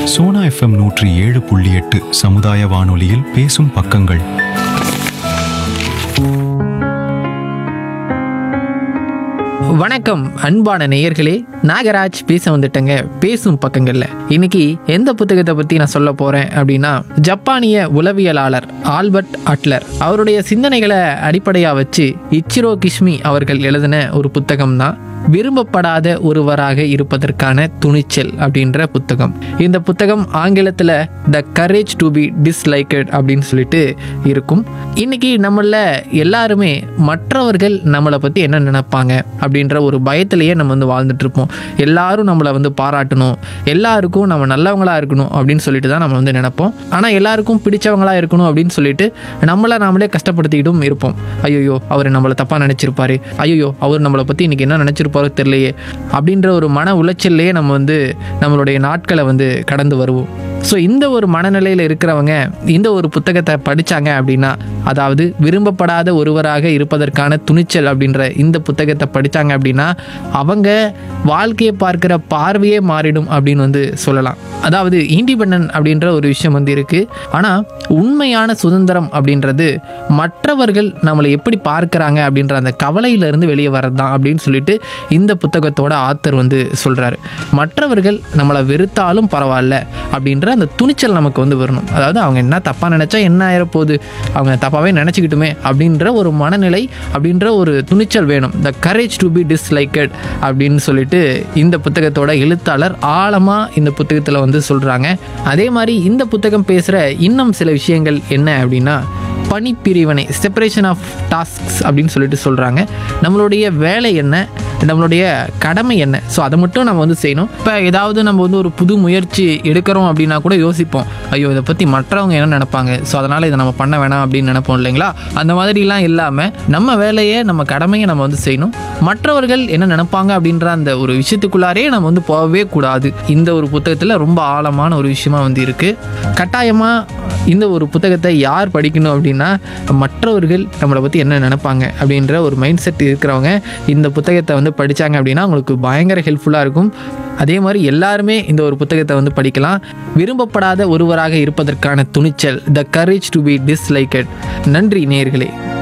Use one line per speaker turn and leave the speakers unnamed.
Sona FM நூற்றி ஏழு புள்ளி எட்டு சமுதாய வானொலியில் பேசும் பக்கங்கள்
வணக்கம் அன்பான நேயர்களே நாகராஜ் பேச வந்துட்டேங்க பேசும் பக்கங்கள்ல இன்னைக்கு எந்த புத்தகத்தை பத்தி நான் சொல்ல போறேன் அப்படின்னா ஜப்பானிய உளவியலாளர் ஆல்பர்ட் அட்லர் அவருடைய சிந்தனைகளை அடிப்படையா வச்சு இச்சிரோ கிஷ்மி அவர்கள் எழுதின ஒரு புத்தகம் தான் விரும்பப்படாத ஒருவராக இருப்பதற்கான துணிச்சல் அப்படின்ற புத்தகம் இந்த புத்தகம் ஆங்கிலத்தில் the courage to be disliked அப்படின்னு சொல்லிட்டு இருக்கும் இன்னைக்கு நம்மள எல்லாருமே மற்றவர்கள் நம்மளை பற்றி என்ன நினைப்பாங்க அப்படின்ற ஒரு பயத்திலேயே நம்ம வந்து வாழ்ந்துட்டு இருப்போம் எல்லாரும் நம்மளை வந்து பாராட்டணும் எல்லாருக்கும் நம்ம நல்லவங்களா இருக்கணும் அப்படின்னு சொல்லிட்டு தான் நம்ம வந்து நினைப்போம் ஆனால் எல்லாருக்கும் பிடிச்சவங்களா இருக்கணும் அப்படின்னு சொல்லிட்டு நம்மளை நாமளே கஷ்டப்படுத்திக்கிட்டும் இருப்போம் ஐயோ அவர் நம்மளை தப்பாக நினச்சிருப்பாரு ஐயோ அவர் நம்மளை பற்றி இன்னைக்கு என்ன நினச்சிருப்பாரோ தெரியலையே அப்படின்ற ஒரு மன உளைச்சல்லையே நம்ம வந்து நம்மளுடைய நாட்களை வந்து கடந்து வருவோம் ஸோ இந்த ஒரு மனநிலையில் இருக்கிறவங்க இந்த ஒரு புத்தகத்தை படித்தாங்க அப்படின்னா அதாவது விரும்பப்படாத ஒருவராக இருப்பதற்கான துணிச்சல் அப்படின்ற இந்த புத்தகத்தை படித்தாங்க அப்படின்னா அவங்க வாழ்க்கையை பார்க்குற பார்வையே மாறிடும் அப்படின்னு வந்து சொல்லலாம் அதாவது இண்டிபெண்டன்ட் அப்படின்ற ஒரு விஷயம் வந்து இருக்குது ஆனால் உண்மையான சுதந்திரம் அப்படின்றது மற்றவர்கள் நம்மளை எப்படி பார்க்குறாங்க அப்படின்ற அந்த கவலையிலிருந்து வெளியே வர்றது தான் அப்படின்னு சொல்லிட்டு இந்த புத்தகத்தோட ஆத்தர் வந்து சொல்கிறாரு மற்றவர்கள் நம்மளை வெறுத்தாலும் பரவாயில்ல அப்படின்ற அந்த துணிச்சல் நமக்கு வந்து வரணும் அதாவது அவங்க என்ன தப்பாக நினச்சா என்ன ஆயிரப்போகுது அவங்க தப்பாகவே நினச்சிக்கிட்டுமே அப்படின்ற ஒரு மனநிலை அப்படின்ற ஒரு துணிச்சல் வேணும் the courage to be disliked அப்படின்னு சொல்லிட்டு இந்த புத்தகத்தோட எழுத்தாளர் ஆழமாக இந்த புத்தகத்தில் வந்து சொல்கிறாங்க அதே மாதிரி இந்த புத்தகம் பேசுகிற இன்னும் சில விஷயங்கள் என்ன அப்படின்னா பணிப்பிரிவினை செப்பரேஷன் ஆஃப் டாஸ்க்ஸ் அப்படின்னு சொல்லிட்டு சொல்கிறாங்க நம்மளுடைய வேலை என்ன நம்மளுடைய கடமை என்ன ஸோ அதை மட்டும் நம்ம வந்து செய்யணும் இப்போ ஏதாவது நம்ம வந்து ஒரு புது முயற்சி எடுக்கிறோம் அப்படின்னா கூட யோசிப்போம் ஐயோ இதை பற்றி மற்றவங்க என்ன நினைப்பாங்க ஸோ அதனால் இதை நம்ம பண்ண வேணாம் அப்படின்னு நினைப்போம் இல்லைங்களா அந்த மாதிரிலாம் இல்லாமல் நம்ம வேலையை நம்ம கடமையை நம்ம வந்து செய்யணும் மற்றவர்கள் என்ன நினைப்பாங்க அப்படின்ற அந்த ஒரு விஷயத்துக்குள்ளாரே நம்ம வந்து போகவே கூடாது இந்த ஒரு புத்தகத்தில் ரொம்ப ஆழமான ஒரு விஷயமா வந்து இருக்குது கட்டாயமாக இந்த ஒரு புத்தகத்தை யார் படிக்கணும் அப்படின்னா மற்றவர்கள் நம்மளை பற்றி என்ன நினைப்பாங்க அப்படின்ற ஒரு மைண்ட் செட் இருக்கிறவங்க இந்த புத்தகத்தை வந்து படித்தாங்க அப்படின்னா அவங்களுக்கு பயங்கர ஹெல்ப்ஃபுல்லாக இருக்கும் அதே மாதிரி எல்லாருமே இந்த ஒரு புத்தகத்தை வந்து படிக்கலாம் விரும்பப்படாத ஒருவராக இருப்பதற்கான துணிச்சல் the courage to be disliked நன்றி நேயர்களே